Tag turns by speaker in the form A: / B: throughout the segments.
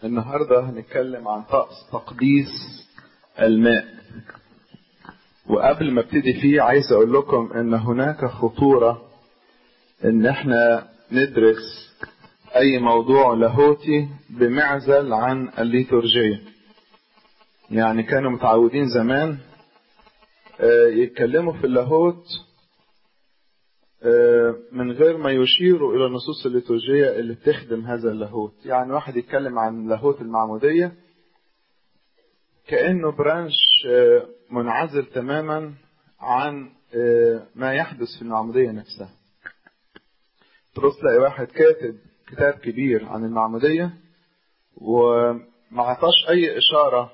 A: النهاردة هنتكلم عن طقس تقديس الماء وقبل ما ابتدي فيه عايز اقول لكم ان هناك خطورة ان احنا ندرس اي موضوع لاهوتي بمعزل عن الليتورجية يعني كانوا متعودين زمان يتكلموا في اللاهوت من غير ما يشيروا الى النصوص الليتورجية اللي بتخدم هذا اللاهوت يعني واحد يتكلم عن لاهوت المعمودية كأنه برانش منعزل تماما عن ما يحدث في المعمودية نفسها تبص تلاقي واحد كاتب كتاب كبير عن المعمودية وما عطاش أي إشارة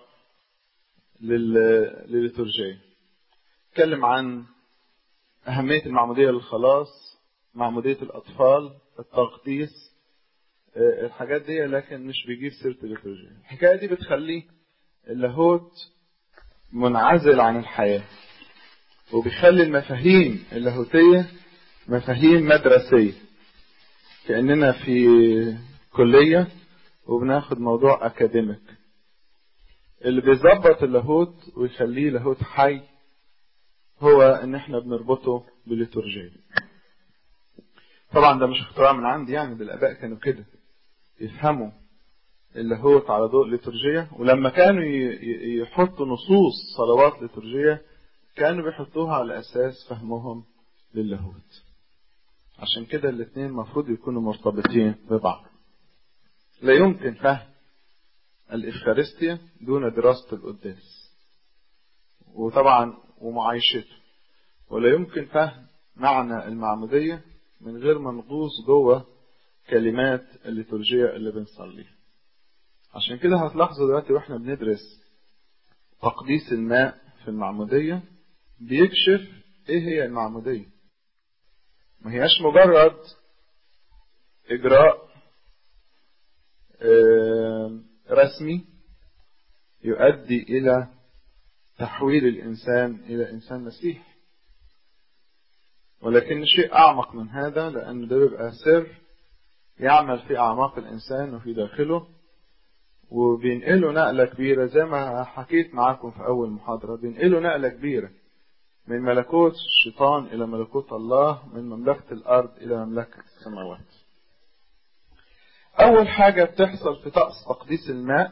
A: للليتورجية اتكلم عن أهمية المعمودية للخلاص معمودية الأطفال التغطيس الحاجات دي لكن مش بيجيب سيرة الليتورجية الحكاية دي بتخليه اللاهوت منعزل عن الحياة وبيخلي المفاهيم اللاهوتية مفاهيم مدرسية كأننا في كلية وبناخد موضوع أكاديميك اللي بيظبط اللاهوت ويخليه لاهوت حي هو ان احنا بنربطه بالليتورجية طبعا ده مش اختراع من عندي يعني ده الاباء كانوا كده يفهموا اللاهوت على ضوء الليتورجية ولما كانوا يحطوا نصوص صلوات ليتورجية كانوا بيحطوها على اساس فهمهم للاهوت عشان كده الاثنين المفروض يكونوا مرتبطين ببعض لا يمكن فهم الإفخارستيا دون دراسة القداس وطبعا ومعايشته ولا يمكن فهم معنى المعمودية من غير ما نغوص جوه كلمات الليتورجية اللي بنصليها عشان كده هتلاحظوا دلوقتي واحنا بندرس تقديس الماء في المعمودية بيكشف ايه هي المعمودية ما هياش مجرد اجراء رسمي يؤدي الى تحويل الانسان الى انسان مسيحي ولكن شيء اعمق من هذا لان ده بيبقى سر يعمل في اعماق الانسان وفي داخله وبينقله نقله كبيره زي ما حكيت معاكم في اول محاضره بينقله نقله كبيره من ملكوت الشيطان الى ملكوت الله من مملكه الارض الى مملكه السماوات أول حاجة بتحصل في طقس تقديس الماء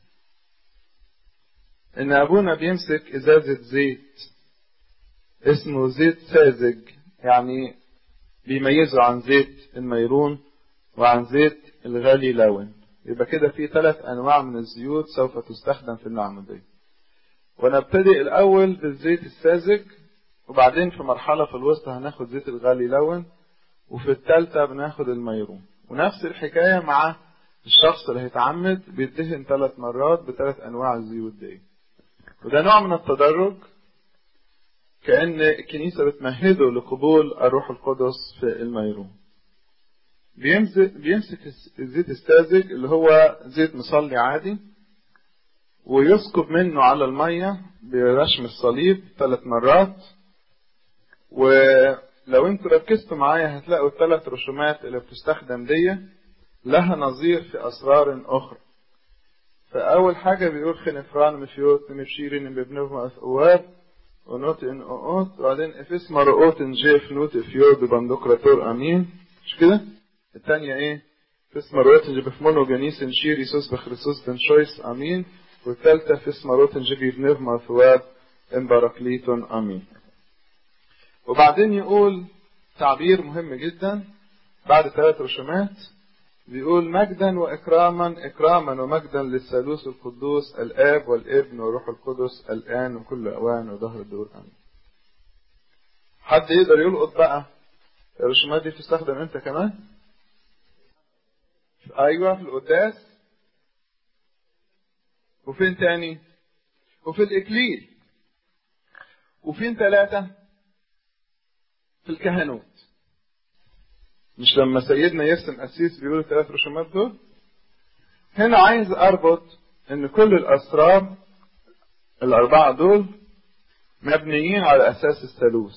A: إن أبونا بيمسك إزازة زيت اسمه زيت ساذج يعني بيميزه عن زيت الميرون وعن زيت الغالي لون يبقى كده في ثلاث أنواع من الزيوت سوف تستخدم في المعمودية ونبتدئ الأول بالزيت الساذج وبعدين في مرحلة في الوسط هناخد زيت الغالي لون وفي الثالثة بناخد الميرون ونفس الحكاية مع الشخص اللي هيتعمد بيدهن ثلاث مرات بثلاث أنواع الزيوت دي وده نوع من التدرج كأن الكنيسة بتمهده لقبول الروح القدس في الميرون بيمسك, بيمسك الزيت الساذج اللي هو زيت مصلي عادي ويسكب منه على المية برشم الصليب ثلاث مرات ولو انتوا ركزتوا معايا هتلاقوا الثلاث رسومات اللي بتستخدم دي لها نظير في اسرار اخرى فاول حاجة بيقول خنفران مفيوت مفشيرين ببنوف مأثوار ونوت ان اوت وبعدين افس مرقوت جيف نوت افيود بندقراتور امين مش كده الثانية ايه فيس مرقوت جيب فمونو جنيس نشير يسوس بخريسوس بن شويس امين والثالثة فيس مرقوت جيب بنوف مأثوار ام باراكليتون امين وبعدين يقول تعبير مهم جدا بعد ثلاث رسومات بيقول مجدا واكراما اكراما ومجدا للثالوث القدوس الاب والابن والروح القدس الان وكل اوان وظهر الدور امين حد يقدر يلقط بقى الرسومات دي بتستخدم امتى كمان ايوه في القداس وفين تاني وفي الاكليل وفين ثلاثه في الكهنوت مش لما سيدنا يرسم أسيس بيقول الثلاث رسومات دول هنا عايز أربط إن كل الأسرار الأربعة دول مبنيين على أساس الثالوث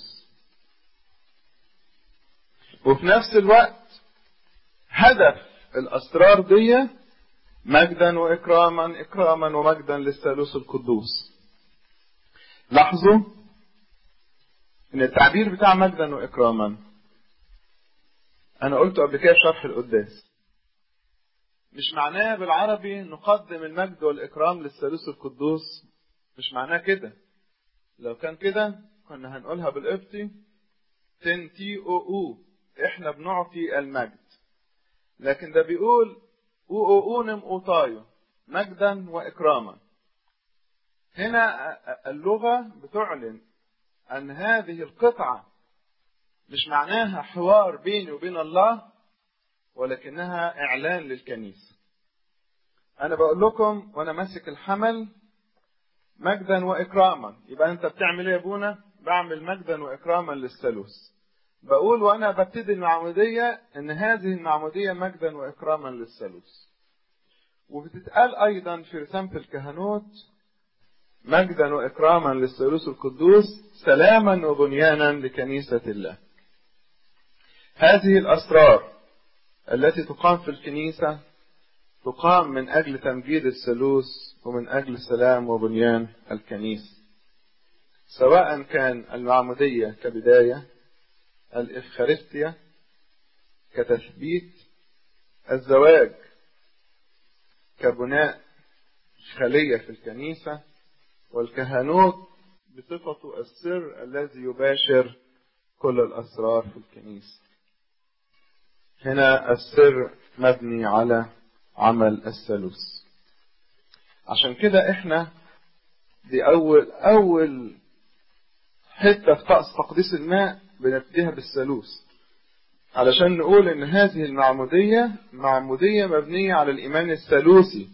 A: وفي نفس الوقت هدف الأسرار دي مجدا وإكراما إكراما ومجدا للثالوث القدوس لاحظوا ان التعبير بتاع مجدا واكراما انا قلته قبل كده في شرح القداس مش معناه بالعربي نقدم المجد والاكرام للثالوث القدوس مش معناه كده لو كان كده كنا هنقولها بالقبطي تن تي او او احنا بنعطي المجد لكن ده بيقول او او اونم اوتايو مجدا واكراما هنا اللغه بتعلن أن هذه القطعة مش معناها حوار بيني وبين الله ولكنها إعلان للكنيسة أنا بقول لكم وأنا ماسك الحمل مجدا وإكراما يبقى أنت بتعمل إيه يا أبونا؟ بعمل مجدا وإكراما للثالوث بقول وأنا ببتدي المعمودية إن هذه المعمودية مجدا وإكراما للثالوث وبتتقال أيضا في رسالة الكهنوت مجدا واكراما للثالوث القدوس سلاما وبنيانا لكنيسه الله هذه الاسرار التي تقام في الكنيسه تقام من اجل تمجيد الثالوث ومن اجل سلام وبنيان الكنيسه سواء كان المعموديه كبدايه الافخارستيا كتثبيت الزواج كبناء خليه في الكنيسه والكهنوت بصفته السر الذي يباشر كل الأسرار في الكنيسة هنا السر مبني على عمل الثالوث عشان كده احنا دي أول أول حتة في طقس تقديس الماء بنبتديها بالثالوث علشان نقول إن هذه المعمودية معمودية مبنية على الإيمان الثالوثي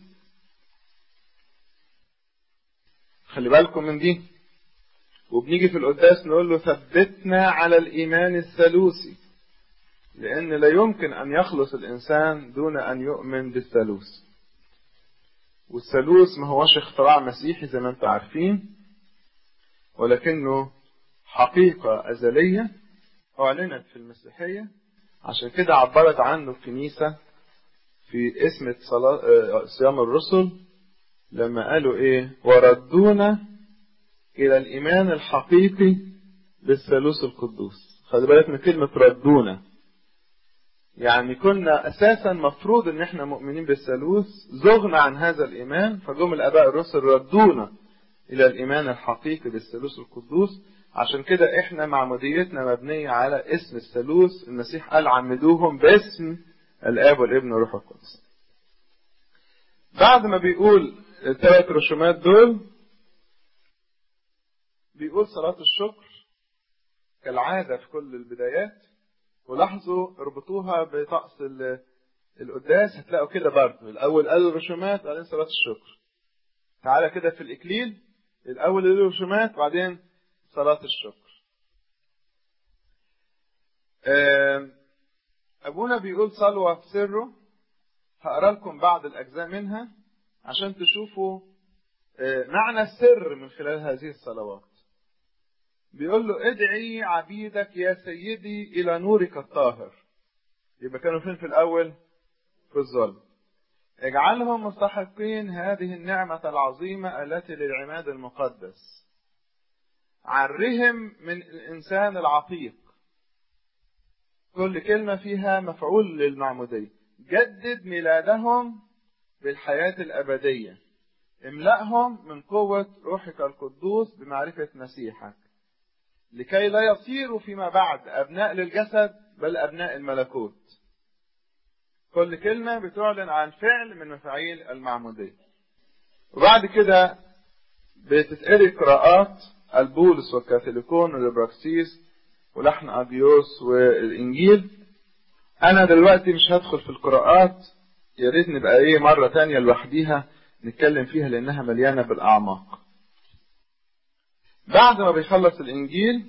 A: خلي بالكم من دي وبنيجي في القداس نقول له ثبتنا على الإيمان الثالوثي لأن لا يمكن أن يخلص الإنسان دون أن يؤمن بالثالوث والثالوث ما هوش اختراع مسيحي زي ما انتم عارفين ولكنه حقيقة أزلية أعلنت في المسيحية عشان كده عبرت عنه الكنيسة في اسم صيام الرسل لما قالوا ايه وردونا الى الايمان الحقيقي بالثالوث القدوس خلي بالك من كلمة ردونا يعني كنا اساسا مفروض ان احنا مؤمنين بالثالوث زغنا عن هذا الايمان فجم الاباء الرسل ردونا الى الايمان الحقيقي بالثالوث القدوس عشان كده احنا معموديتنا مبنية على اسم الثالوث المسيح قال عمدوهم باسم الاب والابن والروح القدس بعد ما بيقول الثلاث رسومات دول بيقول صلاة الشكر كالعادة في كل البدايات ولاحظوا اربطوها بطقس القداس هتلاقوا كده برضه الأول قالوا الرسومات بعدين صلاة الشكر تعالى كده في الإكليل الأول قالوا الرسومات بعدين صلاة الشكر أبونا بيقول صلوة في سره هقرا لكم بعض الأجزاء منها عشان تشوفوا معنى السر من خلال هذه الصلوات بيقول له ادعي عبيدك يا سيدي إلى نورك الطاهر يبقى كانوا فين في الأول في الظلم اجعلهم مستحقين هذه النعمة العظيمة التي للعماد المقدس عرهم من الإنسان العتيق كل كلمة فيها مفعول للمعمودية جدد ميلادهم بالحياة الأبدية املأهم من قوة روحك القدوس بمعرفة مسيحك لكي لا يصيروا فيما بعد أبناء للجسد بل أبناء الملكوت كل كلمة بتعلن عن فعل من مفاعيل المعمودية وبعد كده بتتقري قراءات البولس والكاثوليكون والبراكسيس ولحن أبيوس والإنجيل أنا دلوقتي مش هدخل في القراءات يا ريت نبقى إيه مرة تانية لوحديها نتكلم فيها لأنها مليانة بالأعماق بعد ما بيخلص الإنجيل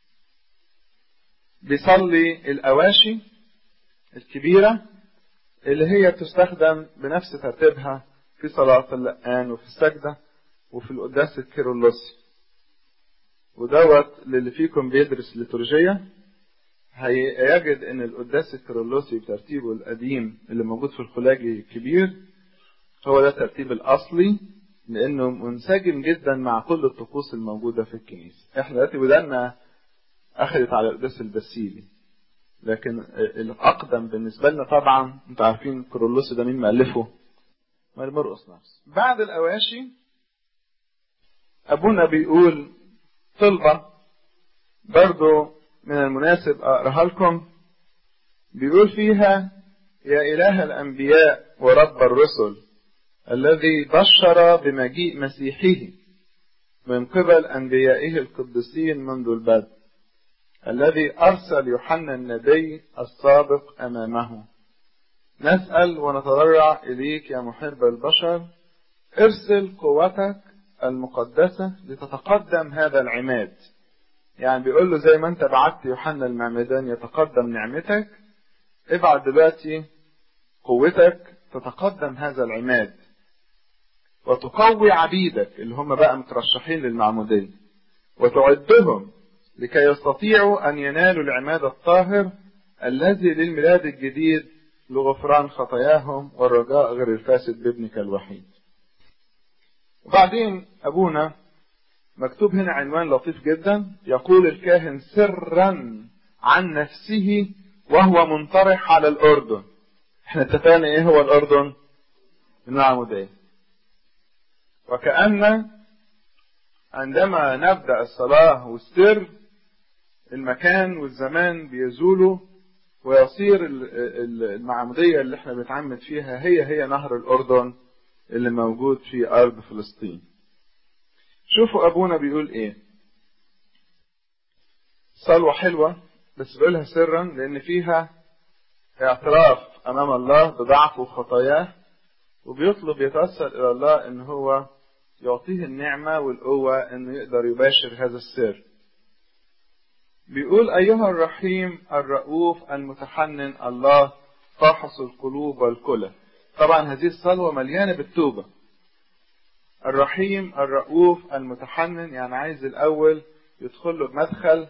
A: بيصلي الأواشي الكبيرة اللي هي بتستخدم بنفس ترتيبها في صلاة اللقان وفي السجدة وفي القداس الكيرلسي ودوت للي فيكم بيدرس ليتورجية هيجد ان القداس الكيرلسي بترتيبه القديم اللي موجود في الخلاجي الكبير هو ده الترتيب الأصلي لأنه منسجم جدا مع كل الطقوس الموجودة في الكنيسة احنا دلوقتي بدأنا أخذت على القداس البسيلي لكن الأقدم بالنسبة لنا طبعا انتوا عارفين كرولوس ده مين مألفه؟ مال مرقس نفسه بعد الأواشي أبونا بيقول طلبة برضو من المناسب أقراها لكم بيقول فيها يا إله الأنبياء ورب الرسل الذي بشر بمجيء مسيحه من قبل أنبيائه القديسين منذ البدء الذي أرسل يوحنا النبي السابق أمامه نسأل ونتضرع إليك يا محب البشر ارسل قوتك المقدسة لتتقدم هذا العماد يعني بيقول له زي ما انت بعت يوحنا المعمدان يتقدم نعمتك ابعت دلوقتي قوتك تتقدم هذا العماد وتقوي عبيدك اللي هم بقى مترشحين للمعمودية وتعدهم لكي يستطيعوا أن ينالوا العماد الطاهر الذي للميلاد الجديد لغفران خطاياهم والرجاء غير الفاسد بابنك الوحيد وبعدين أبونا مكتوب هنا عنوان لطيف جدا يقول الكاهن سرا عن نفسه وهو منطرح على الأردن احنا اتفقنا ايه هو الأردن المعمودية وكأن عندما نبدأ الصلاة والسر المكان والزمان بيزولوا ويصير المعمودية اللي احنا بنتعمد فيها هي هي نهر الأردن اللي موجود في أرض فلسطين شوفوا أبونا بيقول إيه صلوة حلوة بس بيقولها سرا لأن فيها اعتراف أمام الله بضعفه وخطاياه وبيطلب يتوسل إلى الله إن هو يعطيه النعمة والقوة إنه يقدر يباشر هذا السر بيقول أيها الرحيم الرؤوف المتحنن الله فاحص القلوب والكلى طبعا هذه الصلوة مليانة بالتوبة الرحيم الرؤوف المتحنن يعني عايز الأول يدخل له بمدخل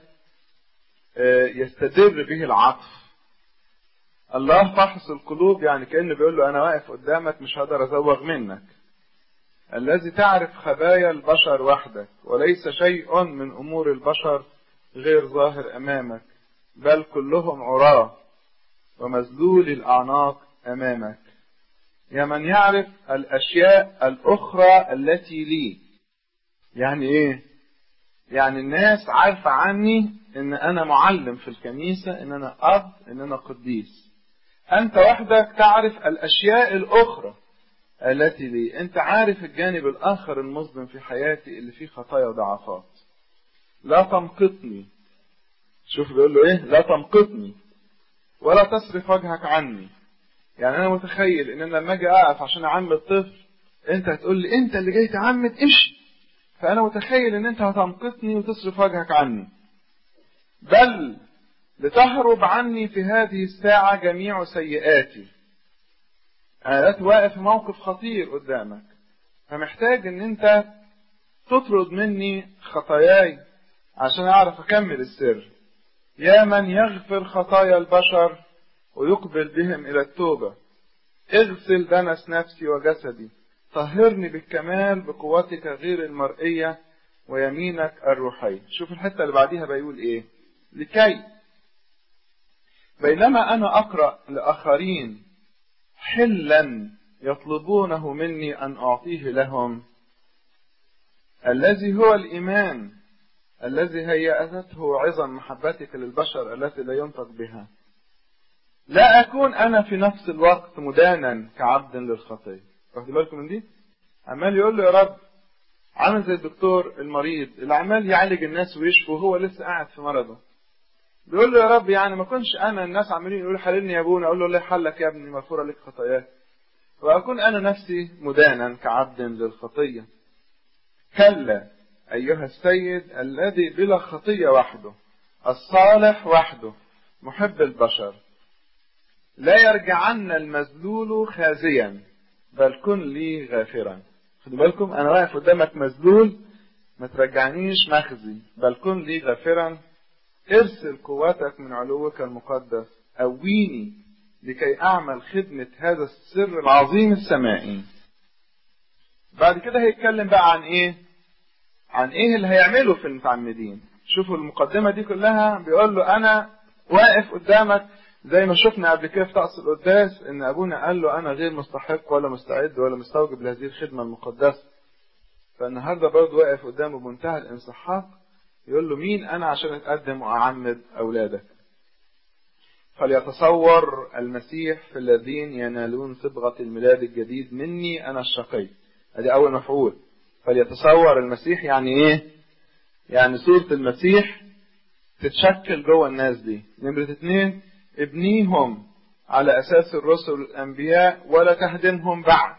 A: يستدر به العطف الله فاحص القلوب يعني كأنه بيقول له أنا واقف قدامك مش هقدر أزوغ منك الذي تعرف خبايا البشر وحدك وليس شيء من أمور البشر غير ظاهر أمامك بل كلهم عراة ومذلول الأعناق أمامك يا من يعرف الأشياء الأخرى التي لي يعني إيه يعني الناس عارفة عني إن أنا معلم في الكنيسة إن أنا أب إن أنا قديس أنت وحدك تعرف الأشياء الأخرى التي لي أنت عارف الجانب الآخر المظلم في حياتي اللي فيه خطايا وضعفات لا تمقتني شوف بيقول له ايه لا تمقتني ولا تصرف وجهك عني يعني انا متخيل ان انا لما اجي اقف عشان اعمد طفل انت هتقول لي انت اللي جاي تعمد امشي فانا متخيل ان انت هتمقتني وتصرف وجهك عني بل لتهرب عني في هذه الساعة جميع سيئاتي أنا دلوقتي واقف في موقف خطير قدامك فمحتاج إن أنت تطرد مني خطاياي عشان أعرف أكمل السر يا من يغفر خطايا البشر ويقبل بهم إلى التوبة اغسل دنس نفسي وجسدي طهرني بالكمال بقوتك غير المرئية ويمينك الروحية شوف الحتة اللي بعديها بيقول ايه لكي بينما أنا أقرأ لآخرين حلا يطلبونه مني أن أعطيه لهم الذي هو الإيمان الذي هيأته عظم محبتك للبشر التي لا ينطق بها لا أكون أنا في نفس الوقت مدانا كعبد للخطية واخد بالكم من دي عمال يقول له يا رب عامل زي الدكتور المريض اللي عمال يعالج الناس ويشفي وهو لسه قاعد في مرضه بيقول له يا رب يعني ما كنش انا الناس عمالين يقولوا حللني يا ابونا اقول له الله حلك يا ابني مغفوره لك خطاياك واكون انا نفسي مدانا كعبد للخطيه كلا ايها السيد الذي بلا خطيه وحده الصالح وحده محب البشر لا يرجعن المذلول خازيا بل كن لي غافرا خدوا بالكم انا واقف قدامك مذلول ما ترجعنيش مخزي بل كن لي غافرا ارسل قوتك من علوك المقدس قويني لكي اعمل خدمة هذا السر العظيم السمائي بعد كده هيتكلم بقى عن ايه عن ايه اللي هيعمله في المتعمدين شوفوا المقدمة دي كلها بيقول له انا واقف قدامك زي ما شفنا قبل كده في طقس القداس ان ابونا قال له انا غير مستحق ولا مستعد ولا مستوجب لهذه الخدمة المقدسة فالنهاردة برضه واقف قدامه بمنتهى الانسحاق يقول له مين انا عشان اتقدم واعمد اولادك فليتصور المسيح في الذين ينالون صبغة الميلاد الجديد مني انا الشقي ادي اول مفعول فليتصور المسيح يعني ايه يعني صورة المسيح تتشكل جوه الناس دي نمرة اتنين ابنيهم على اساس الرسل الانبياء ولا تهدمهم بعد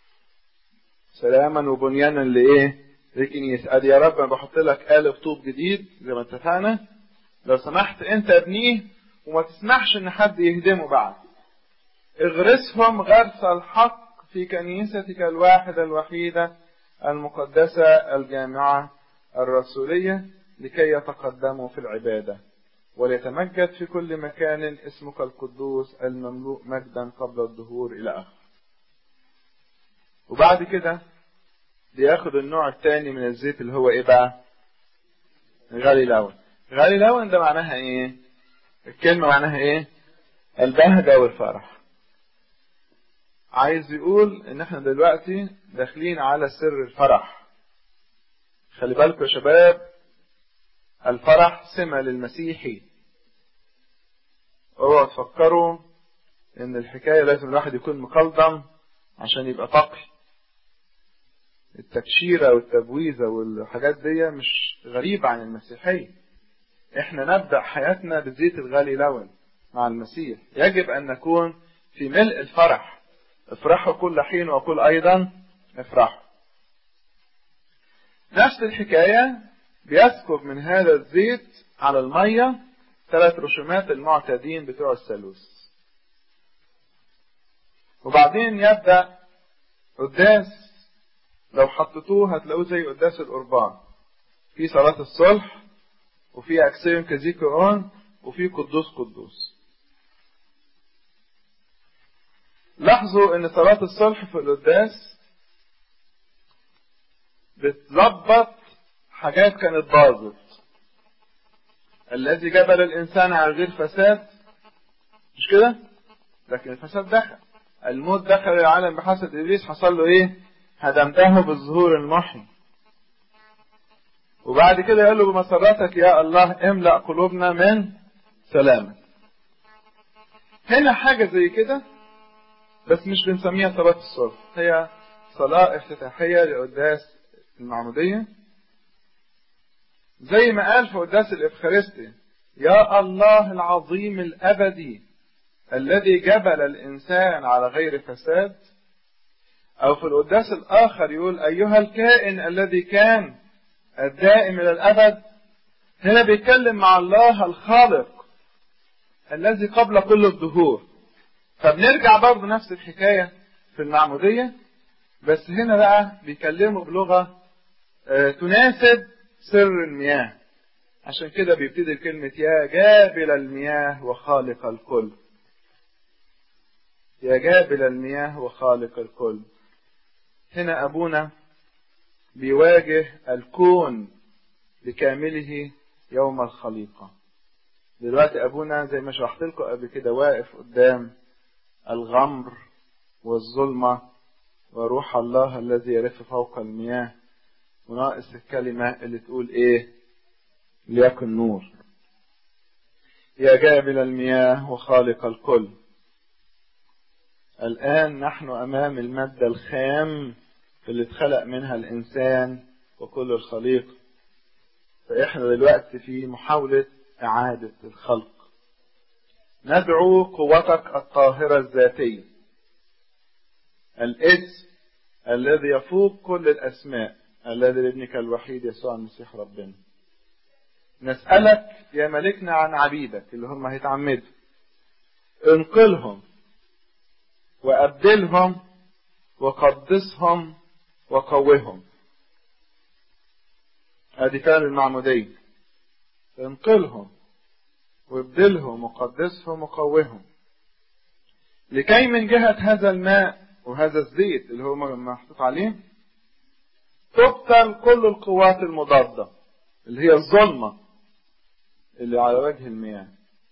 A: سلاما وبنيانا لايه لكنيسة ادي يا رب انا بحط لك قالب طوب جديد زي ما اتفقنا لو سمحت انت ابنيه وما تسمحش ان حد يهدمه بعد اغرسهم غرس الحق في كنيستك الواحدة الوحيدة المقدسة الجامعة الرسولية لكي يتقدموا في العبادة وليتمجد في كل مكان اسمك القدوس المملوء مجدا قبل الظهور إلى آخر وبعد كده بياخد النوع الثاني من الزيت اللي هو ايه بقى غالي لون غالي لون ده معناها ايه الكلمة معناها ايه البهجة والفرح عايز يقول ان احنا دلوقتي داخلين على سر الفرح خلي بالكم يا شباب الفرح سمة للمسيحي اوعوا تفكروا ان الحكاية لازم الواحد يكون مقلدم عشان يبقى تقي التكشيرة والتبويزة والحاجات دي مش غريبة عن المسيحية احنا نبدأ حياتنا بزيت الغالي لون مع المسيح يجب ان نكون في ملء الفرح افرحوا كل حين وقل ايضا افرحوا نفس الحكاية بيسكب من هذا الزيت على المية ثلاث رشومات المعتادين بتوع الثالوث وبعدين يبدأ قداس لو حطيتوه هتلاقوه زي قداس القربان في صلاة الصلح وفي أكسيون كازيكون وفي قدوس قدوس لاحظوا ان صلاة الصلح في القداس بتظبط حاجات كانت باظت الذي جبل الانسان على غير فساد مش كده لكن الفساد دخل الموت دخل العالم بحسد ابليس حصل له ايه هدمته بالظهور المحي وبعد كده يقول له بمسرتك يا الله املأ قلوبنا من سلامك هنا حاجة زي كده بس مش بنسميها صلاة الصلح هي صلاة افتتاحية لقداس المعمودية زي ما قال في قداس الإفخارستي يا الله العظيم الأبدي الذي جبل الإنسان على غير فساد أو في القداس الآخر يقول أيها الكائن الذي كان الدائم إلى الأبد هنا بيتكلم مع الله الخالق الذي قبل كل الظهور فبنرجع برضه نفس الحكاية في المعمودية بس هنا بقى بيكلموا بلغة تناسب سر المياه عشان كده بيبتدي كلمة يا جابل المياه وخالق الكل يا جابل المياه وخالق الكل هنا أبونا بيواجه الكون بكامله يوم الخليقة دلوقتي أبونا زي ما شرحت لكم قبل كده واقف قدام الغمر والظلمة وروح الله الذي يرف فوق المياه وناقص الكلمة اللي تقول ايه ليكن نور يا جابل المياه وخالق الكل الآن نحن أمام المادة الخام اللي اتخلق منها الإنسان وكل الخليق فإحنا دلوقتي في محاولة إعادة الخلق ندعو قوتك الطاهرة الذاتية الاسم الذي يفوق كل الأسماء الذي لابنك الوحيد يسوع المسيح ربنا نسألك يا ملكنا عن عبيدك اللي هم هيتعمدوا انقلهم وأبدلهم وقدسهم وقوهم ادي فعل المعمودية انقلهم وابدلهم وقدسهم وقوهم لكي من جهة هذا الماء وهذا الزيت اللي هو محطوط عليه تبطل كل القوات المضادة اللي هي الظلمة اللي على وجه المياه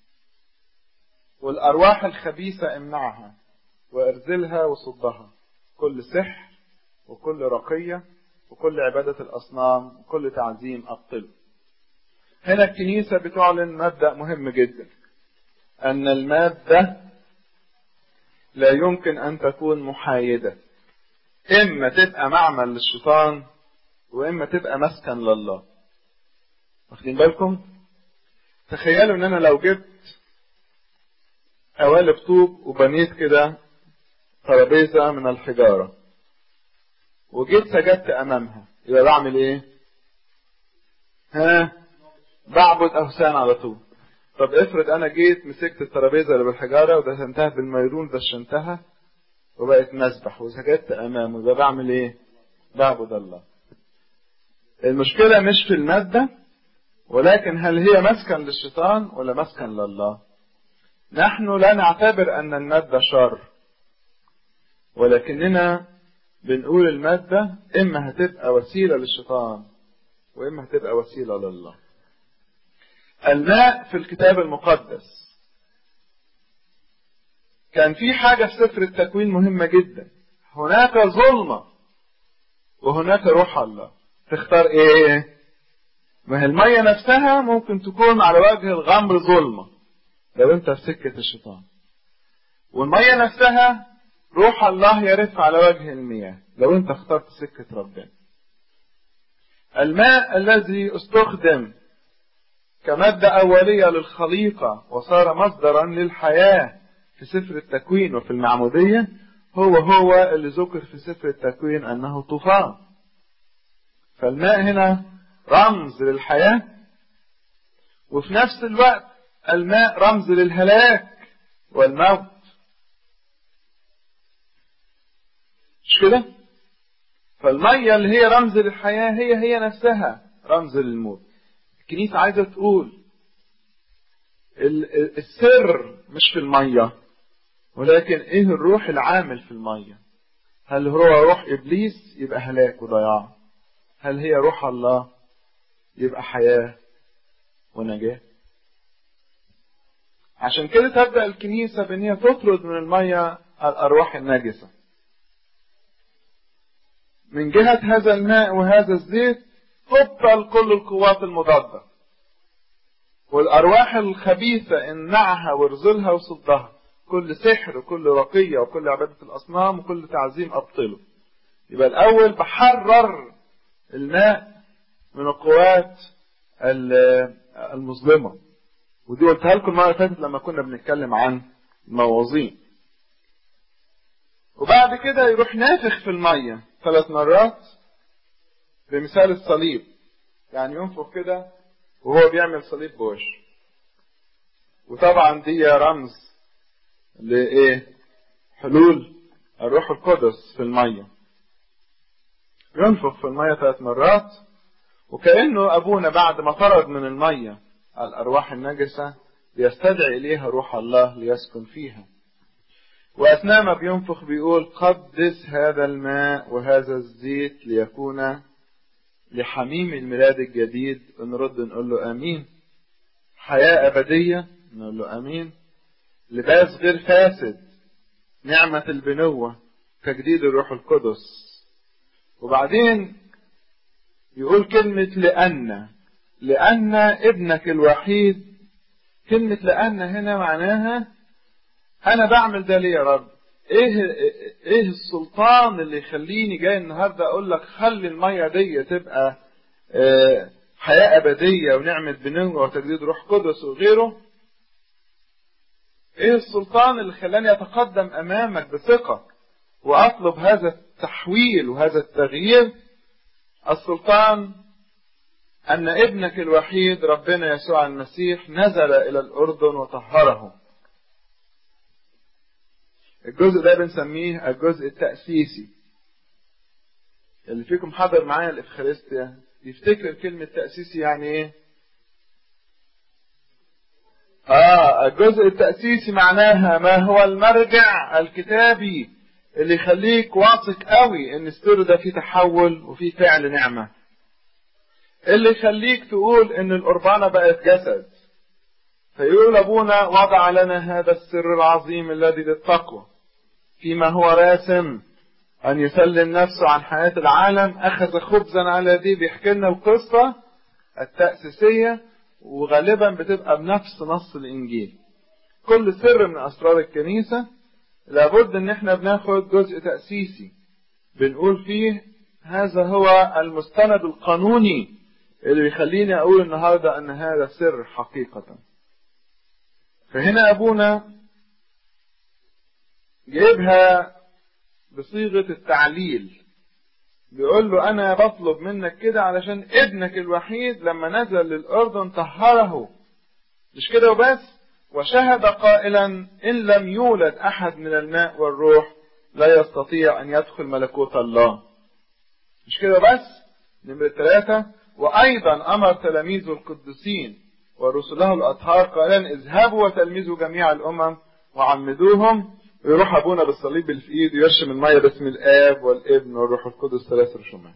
A: والأرواح الخبيثة امنعها وارزلها وصدها كل سحر وكل رقية وكل عبادة الأصنام وكل تعظيم أبطله هنا الكنيسة بتعلن مبدأ مهم جدا أن المادة لا يمكن أن تكون محايدة إما تبقى معمل للشيطان وإما تبقى مسكن لله واخدين بالكم تخيلوا إن أنا لو جبت قوالب طوب وبنيت كده ترابيزة من الحجارة وجيت سجدت أمامها يبقى بعمل إيه؟ ها؟ بعبد أوثان على طول طب افرض أنا جيت مسكت الترابيزة اللي بالحجارة ودهنتها بالميرون دشنتها وبقت مسبح وسجدت أمامه يبقى بعمل إيه؟ بعبد الله المشكلة مش في المادة ولكن هل هي مسكن للشيطان ولا مسكن لله؟ نحن لا نعتبر أن المادة شر ولكننا بنقول المادة إما هتبقى وسيلة للشيطان وإما هتبقى وسيلة لله الماء في الكتاب المقدس كان في حاجة في سفر التكوين مهمة جدا هناك ظلمة وهناك روح الله تختار ايه ما هي المية نفسها ممكن تكون على وجه الغمر ظلمة لو انت في سكة الشيطان والمية نفسها روح الله يرف على وجه المياه لو انت اخترت سكة ربنا الماء الذي استخدم كمادة أولية للخليقة وصار مصدرا للحياة في سفر التكوين وفي المعمودية هو هو اللي ذكر في سفر التكوين أنه طوفان فالماء هنا رمز للحياة وفي نفس الوقت الماء رمز للهلاك والموت مش كده فالمية اللي هي رمز للحياة هي هي نفسها رمز للموت الكنيسة عايزة تقول السر مش في المية ولكن ايه الروح العامل في المية هل هو روح ابليس يبقى هلاك وضياع هل هي روح الله يبقى حياة ونجاة عشان كده تبدأ الكنيسة بأن هي تطرد من المية الأرواح النجسة من جهة هذا الماء وهذا الزيت تبطل كل القوات المضادة والأرواح الخبيثة امنعها وارزلها وصدها كل سحر وكل رقية وكل عبادة الأصنام وكل تعظيم أبطله يبقى الأول بحرر الماء من القوات المظلمة ودي قلتها لكم المرة اللي فاتت لما كنا بنتكلم عن الموازين وبعد كده يروح نافخ في المية ثلاث مرات بمثال الصليب يعني ينفخ كده وهو بيعمل صليب بوش وطبعا دي رمز لإيه حلول الروح القدس في المية ينفخ في المية ثلاث مرات وكأنه أبونا بعد ما طرد من المية الأرواح النجسة يستدعي إليها روح الله ليسكن فيها وأثناء ما بينفخ بيقول قدس هذا الماء وهذا الزيت ليكون لحميم الميلاد الجديد نرد نقول له امين حياة ابدية نقول له امين لباس غير فاسد نعمة البنوة تجديد الروح القدس وبعدين يقول كلمة لأن لأن ابنك الوحيد كلمة لأن هنا معناها أنا بعمل ده ليه يا رب ايه ايه السلطان اللي يخليني جاي النهارده اقول لك خلي الميه دي تبقى اه حياه ابديه ونعمه بنوة وتجديد روح قدس وغيره ايه السلطان اللي خلاني اتقدم امامك بثقه واطلب هذا التحويل وهذا التغيير السلطان ان ابنك الوحيد ربنا يسوع المسيح نزل الى الاردن وطهره الجزء ده بنسميه الجزء التأسيسي اللي فيكم حضر معايا الإفخارستيا يفتكر كلمة تأسيسي يعني إيه؟ آه الجزء التأسيسي معناها ما هو المرجع الكتابي اللي يخليك واثق قوي ان السر ده فيه تحول وفيه فعل نعمة اللي يخليك تقول ان القربانة بقت جسد فيقول ابونا وضع لنا هذا السر العظيم الذي للتقوى فيما هو راسم ان يسلم نفسه عن حياة العالم اخذ خبزا على دي بيحكي لنا القصة التأسيسية وغالبا بتبقى بنفس نص الانجيل كل سر من اسرار الكنيسة لابد ان احنا بناخد جزء تأسيسي بنقول فيه هذا هو المستند القانوني اللي بيخليني اقول النهاردة ان هذا سر حقيقة فهنا ابونا جايبها بصيغة التعليل بيقول له انا بطلب منك كده علشان ابنك الوحيد لما نزل للاردن طهره مش كده وبس وشهد قائلا ان لم يولد احد من الماء والروح لا يستطيع ان يدخل ملكوت الله مش كده بس نمرة ثلاثة وايضا امر تلاميذه القديسين ورسله الاطهار قائلا اذهبوا وتلمذوا جميع الامم وعمدوهم ويروح ابونا بالصليب اللي في ايده يرشم الميه باسم الاب والابن والروح القدس ثلاث رشومات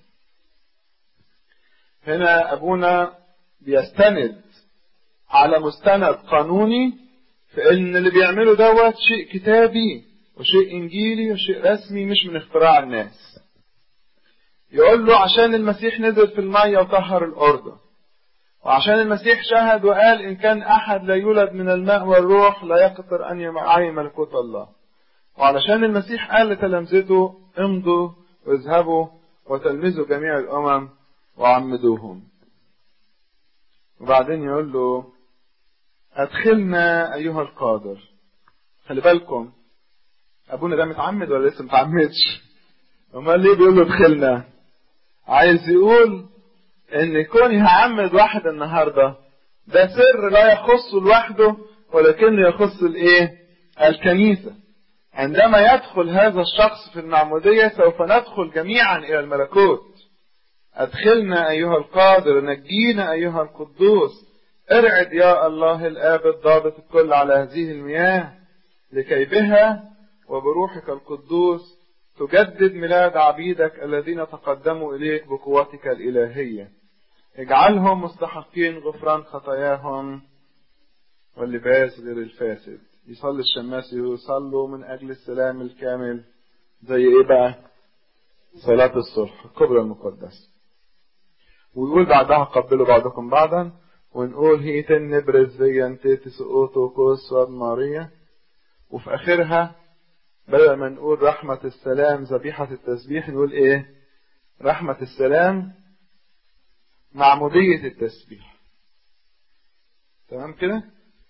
A: هنا ابونا بيستند على مستند قانوني في ان اللي بيعمله دوت شيء كتابي وشيء انجيلي وشيء رسمي مش من اختراع الناس يقول له عشان المسيح نزل في الميه وطهر الاردن وعشان المسيح شهد وقال ان كان احد لا يولد من الماء والروح لا يقدر ان يعي ملكوت الله وعلشان المسيح قال لتلامذته امضوا واذهبوا وتلمذوا جميع الامم وعمدوهم وبعدين يقول له ادخلنا ايها القادر خلي بالكم ابونا ده متعمد ولا لسه متعمدش امال ليه بيقول له ادخلنا عايز يقول ان كوني هعمد واحد النهارده ده سر لا يخصه لوحده ولكنه يخص الايه الكنيسه عندما يدخل هذا الشخص في المعموديه سوف ندخل جميعا الى الملكوت ادخلنا ايها القادر نجينا ايها القدوس ارعد يا الله الاب الضابط الكل على هذه المياه لكي بها وبروحك القدوس تجدد ميلاد عبيدك الذين تقدموا اليك بقوتك الالهيه اجعلهم مستحقين غفران خطاياهم واللباس غير الفاسد يصلي الشماس يصلوا من اجل السلام الكامل زي ايه بقى صلاة الصلح الكبرى المقدسة ويقول بعدها قبلوا بعضكم بعضا ونقول هيتن نبرز زي تيتس اوتو كوس ماريا وفي اخرها بدل ما نقول رحمة السلام ذبيحة التسبيح نقول ايه رحمة السلام معمودية التسبيح تمام كده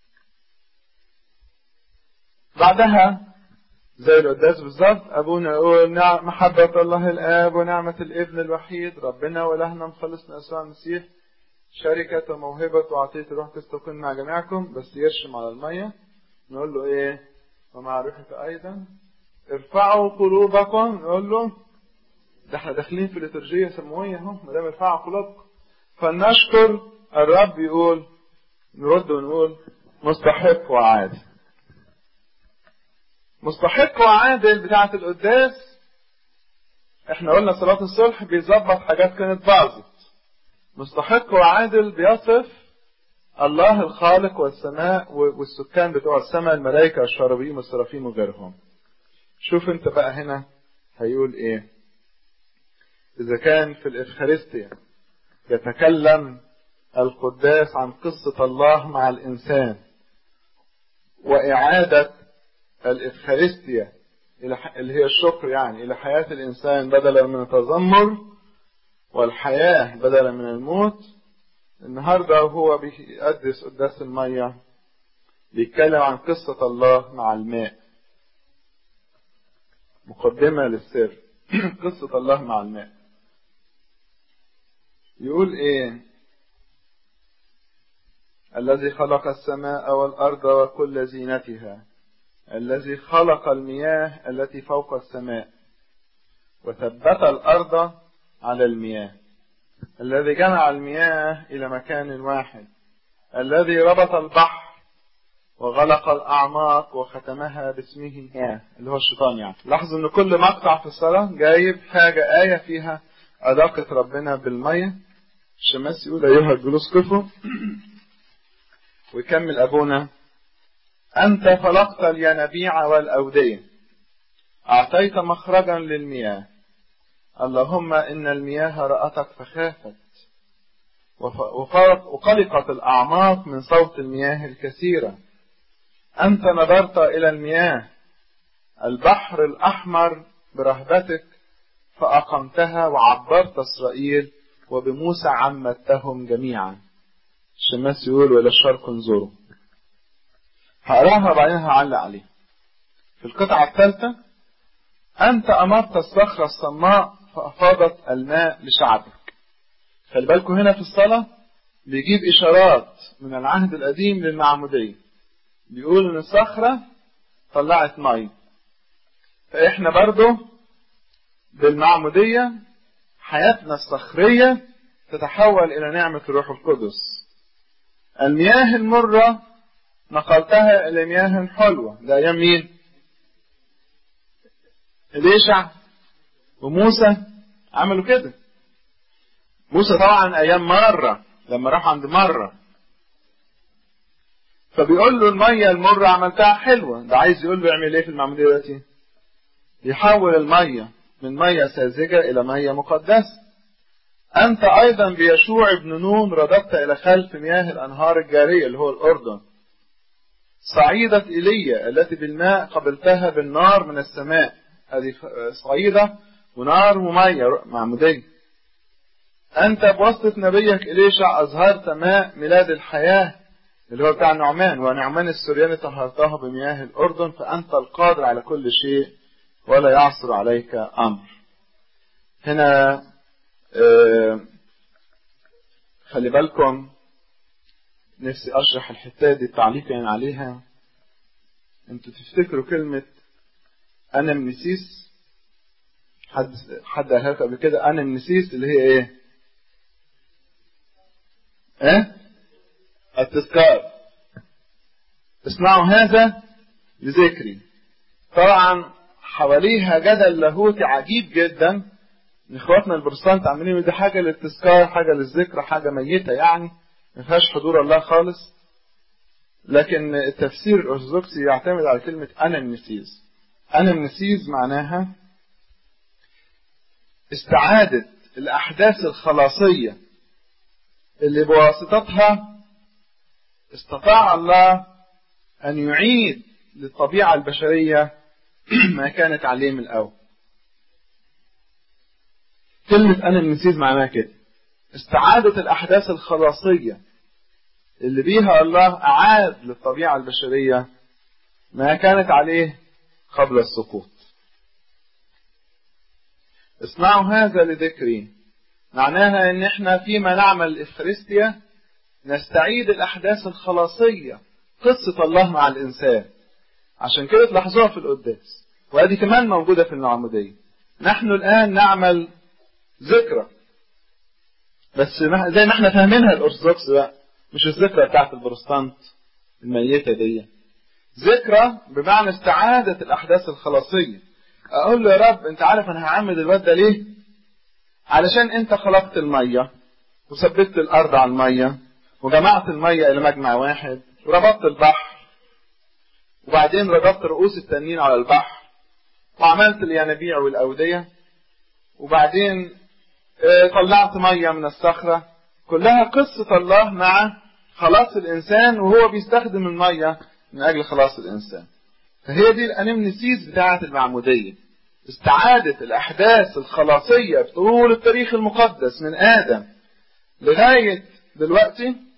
A: بعدها زي القداس بالظبط ابونا يقول نعم محبة الله الاب ونعمة الابن الوحيد ربنا والهنا مخلصنا يسوع المسيح شركة وموهبة وعطية الروح تستكون مع جميعكم بس يرشم على المية نقول له ايه ومع روحك ايضا ارفعوا قلوبكم نقول له ده احنا داخلين في ليتورجية سموية اهو ما دام ارفعوا قلوبكم فلنشكر الرب يقول نرد ونقول مستحق وعادل مستحق وعادل بتاعة القداس احنا قلنا صلاة الصلح بيظبط حاجات كانت باظت مستحق وعادل بيصف الله الخالق والسماء والسكان بتوع السماء الملائكة والشرابيم والسرافيم وغيرهم شوف انت بقى هنا هيقول ايه اذا كان في الافخارستيا يتكلم القداس عن قصة الله مع الانسان واعادة الافخارستيا اللي هي الشكر يعني الى حياة الانسان بدلا من التذمر والحياة بدلا من الموت النهاردة هو بيقدس قداس المية بيتكلم عن قصة الله مع الماء مقدمة للسر قصة الله مع الماء يقول ايه الذي خلق السماء والأرض وكل زينتها الذي خلق المياه التي فوق السماء وثبت الأرض على المياه الذي جمع المياه إلى مكان واحد الذي ربط البحر وغلق الأعماق وختمها باسمه اللي هو الشيطان يعني لاحظوا ان كل مقطع في الصلاة جايب حاجة آية فيها علاقة ربنا بالمية الشماس يقول أيها الجلوس كفوا ويكمل أبونا أنت خلقت الينابيع والأودية أعطيت مخرجا للمياه اللهم إن المياه رأتك فخافت وقلقت الأعماق من صوت المياه الكثيرة أنت نظرت إلى المياه البحر الأحمر برهبتك فأقمتها وعبرت إسرائيل وبموسى عمتهم جميعا الشماس يقول وإلى الشرق انظروا هقراها وبعدين هعلق عليها في القطعة الثالثة أنت أمرت الصخرة الصماء فأفاضت الماء لشعبك خلي بالكم هنا في الصلاة بيجيب إشارات من العهد القديم للمعمودية بيقول إن الصخرة طلعت مية فإحنا برضو بالمعمودية حياتنا الصخرية تتحول إلى نعمة الروح القدس المياه المرة نقلتها إلى مياه حلوة ده أيام مين؟ إليشع وموسى عملوا كده موسى طبعا أيام مرة لما راح عند مرة فبيقول له المية المرة عملتها حلوة ده عايز يقول له يعمل ايه في المعمودية دلوقتي يحول المية من مية ساذجة إلى مية مقدسة أنت أيضا بيشوع بن نون رددت إلى خلف مياه الأنهار الجارية اللي هو الأردن صعيدة إيليا التي بالماء قبلتها بالنار من السماء هذه صعيدة ونار ومية معمودية أنت بواسطة نبيك إليشع أظهرت ماء ميلاد الحياة اللي هو بتاع نعمان ونعمان السرياني طهرته بمياه الأردن فأنت القادر على كل شيء ولا يعصر عليك أمر هنا آه خلي بالكم نفسي أشرح الحتة دي تعليقا عليها انتوا تفتكروا كلمة أنا منسيس حد حد قالها قبل كده أنا منسيس اللي هي إيه؟ إيه؟ التذكار اسمعوا هذا لذكري طبعا حواليها جدل لاهوتي عجيب جدا ان اخواتنا البروتستانت عاملين دي حاجه للتذكار حاجه للذكرى حاجه ميته يعني ما فيهاش حضور الله خالص لكن التفسير الارثوذكسي يعتمد على كلمه انا النسيز انا النسيز معناها استعاده الاحداث الخلاصيه اللي بواسطتها استطاع الله أن يعيد للطبيعة البشرية ما كانت عليه من الأول. كلمة أنا النسيز معناها كده. استعادة الأحداث الخلاصية اللي بيها الله أعاد للطبيعة البشرية ما كانت عليه قبل السقوط. اسمعوا هذا لذكري معناها ان احنا فيما نعمل الافخارستيا نستعيد الاحداث الخلاصيه قصه الله مع الانسان عشان كده تلاحظوها في القداس وادي كمان موجوده في المعموديه نحن الان نعمل ذكرى بس زي ما احنا فاهمينها الارثوذكس بقى مش الذكرى بتاعت البروتستانت الميته دي ذكرى بمعنى استعاده الاحداث الخلاصيه اقول له يا رب انت عارف انا هعمل الواد ده ليه علشان انت خلقت الميه وثبتت الارض على الميه وجمعت الميه الى مجمع واحد وربطت البحر وبعدين ربطت رؤوس التنين على البحر وعملت الينابيع والاوديه وبعدين طلعت ميه من الصخره كلها قصه الله مع خلاص الانسان وهو بيستخدم الميه من اجل خلاص الانسان فهي دي الانمنسيس بتاعه المعموديه استعادة الأحداث الخلاصية بطول التاريخ المقدس من آدم لغاية دلوقتي